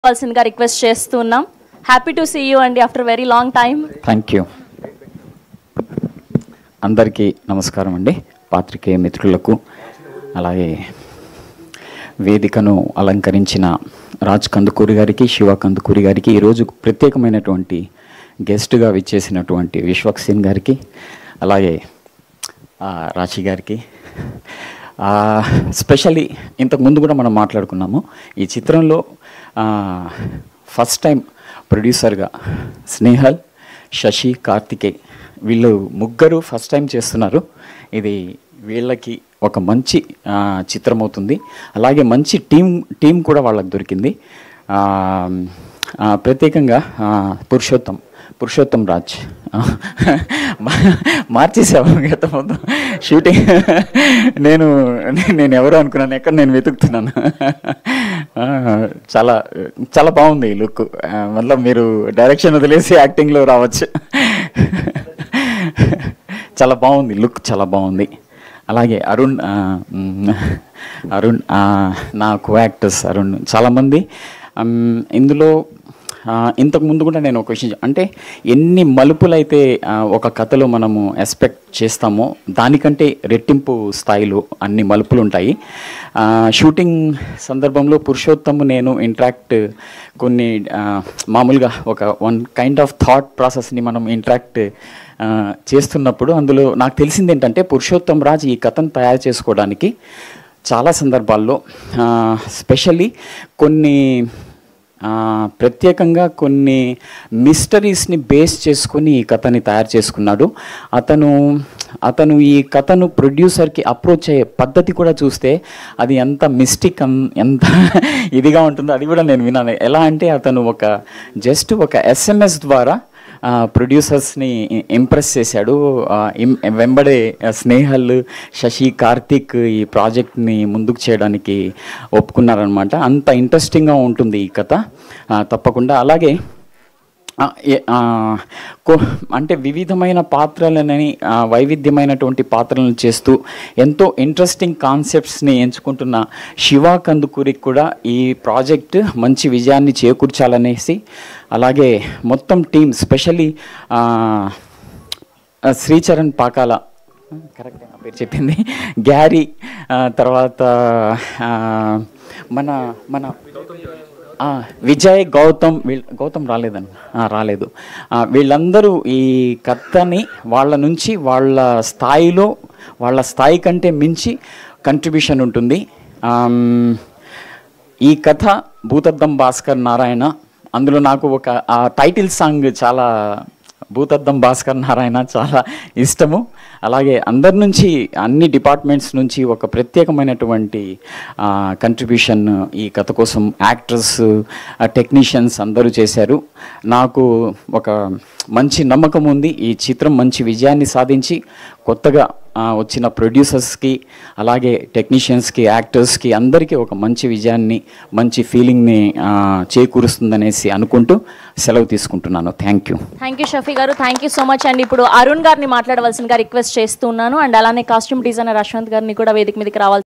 కావాల్సిందిగా రిక్వెస్ట్ చేస్తున్నాం happy to see you అండి after very long time thank you అందరికీ నమస్కారం అండి పాత్రికేయ మిత్రులకు అలాగే వేదికను అలంకరించిన రాజ్ కందుకూరి గారికి శివ కందుకూరి గారికి ఈరోజు ప్రత్యేకమైనటువంటి గెస్ట్గా విచ్చేసినటువంటి విశ్వక్సేన్ గారికి అలాగే ఆ, రాశి గారికి స్పెషల్లీ ఇంతకు ముందు కూడా మనం మాట్లాడుకున్నాము ఈ చిత్రంలో ఫస్ట్ టైం ప్రొడ్యూసర్గా స్నేహల్ శశి కార్తికేయ్ వీళ్ళు ముగ్గురు ఫస్ట్ టైం చేస్తున్నారు ఇది వీళ్ళకి ఒక మంచి ఆ, చిత్రం అవుతుంది అలాగే మంచి టీం టీం కూడా వాళ్ళకి దొరికింది ఆ, ఆ, ప్రత్యేకంగా ఆ, పురుషోత్తం పురుషోత్తం రాజ్ మార్చేసావు గత మొత్తం షూటింగ్ నేను నేను ఎవరు అనుకున్నాను ఎక్కడ నేను వెతుకుతున్నాను ఆ, చాలా చాలా బాగుంది ఈ లుక్ మళ్ళీ మీరు డైరెక్షన్ వదిలేసి యాక్టింగ్లో రావచ్చు చాలా బాగుంది లుక్ చాలా బాగుంది అలాగే అరుణ్ ఆ, మ్, అరుణ్ ఆ, నా కో యాక్టర్స్ అరుణ్ చాలామంది మ్, ఇందులో ఆ, ఇంతకు ముందు కూడా నేను ఒక విషయం చెప్- అంటే ఎన్ని మలుపులైతే ఆ, ఒక కథలో మనము ఎక్స్పెక్ట్ చేస్తామో దానికంటే రెట్టింపు స్థాయిలో అన్ని మలుపులు ఉంటాయి ఆ, షూటింగ్ సందర్భంలో పురుషోత్తము నేను ఇంట్రాక్ట్ కొన్ని ఆ, మామూలుగా ఒక వన్ కైండ్ ఆఫ్ థాట్ ప్రాసెస్ని మనం ఇంట్రాక్ట్ ఆ, చేస్తున్నప్పుడు అందులో నాకు తెలిసింది ఏంటంటే పురుషోత్తం రాజ్ ఈ కథను తయారు చేసుకోవడానికి చాలా సందర్భాల్లో స్పెషల్లీ కొన్ని ఆ, ప్రత్యేకంగా కొన్ని మిస్టరీస్ని బేస్ చేసుకొని ఈ కథని తయారు చేసుకున్నాడు అతను అతను ఈ కథను ప్రొడ్యూసర్కి అప్రోచ్ అయ్యే పద్ధతి కూడా చూస్తే అది ఎంత మిస్టిక్ ఎంత ఇదిగా ఉంటుందో అది కూడా నేను విన్నాను ఎలా అంటే అతను ఒక జస్ట్ ఒక ఎస్ఎంఎస్ ద్వారా ప్రొడ్యూసర్స్ని ఇంప్రెస్ చేశాడు ఆ, ఇం- వెంబడే స్నేహల్ శశి కార్తిక్ ఈ ప్రాజెక్ట్ని ముందుకు చేయడానికి ఒప్పుకున్నారనమాట అంత ఇంట్రెస్టింగ్గా ఉంటుంది ఈ కథ ఆ, తప్పకుండా అలాగే ఆ, ఏ- ఆ, కో- అంటే వివిధమైన పాత్రలని ఆ, వైవిధ్యమైనటువంటి పాత్రలను చేస్తూ ఎంతో ఇంట్రెస్టింగ్ కాన్సెప్ట్స్ని ఎంచుకుంటున్న శివ కందుకూరికి కూడా ఈ ప్రాజెక్ట్ మంచి విజయాన్ని చేకూర్చాలనేసి అలాగే మొత్తం team specially Sricharan Pakala correct నా పేరు చెప్పింది గ్యారీ ఆ, తర్వాత ఆ, మన మన ఆ, విజయ్ గౌతమ్ వీళ్ళ గౌతమ్ రాలేదని ఆ, రాలేదు ఆ, వీళ్ళందరూ ఈ కథని వాళ్ళ నుంచి వాళ్ళ స్థాయిలో వాళ్ళ స్థాయి కంటే మించి కంట్రిబ్యూషన్ ఉంటుంది ఆమ్, ఈ కథ భూతద్దం భాస్కర్ నారాయణ అందులో నాకు ఒక ఆ టైటిల్ సాంగ్ చాలా భూతద్దం భాస్కర్ నారాయణ చాలా ఇష్టము అలాగే అందరి నుంచి అన్ని డిపార్ట్మెంట్స్ నుంచి ఒక ప్రత్యేకమైనటువంటి కంట్రిబ్యూషన్ ఈ కథ కోసం యాక్టర్స్ టెక్నీషియన్స్ అందరూ చేశారు నాకు ఒక మంచి నమ్మకం ఉంది ఈ చిత్రం మంచి విజయాన్ని సాధించి కొత్తగా ఆ, వచ్చిన ప్రొడ్యూసర్స్కి అలాగే టెక్నీషియన్స్కి యాక్టర్స్కి అందరికీ ఒక మంచి విజయాన్ని మంచి ఫీలింగ్ని ఆ, చేకూరుస్తుందనేసి అనుకుంటూ సెలవు తీసుకుంటున్నాను thank you thank you Shafi garu thank you so much అండి ఇప్పుడు అరుణ్ గారిని మాట్లాడవలసిందిగా రిక్వెస్ట్ చేస్తున్నాను అండ్ అలానే కాస్ట్యూమ్ డిజైనర్ అశ్వంత్ గారిని కూడా వేదిక మీదకి రావాలి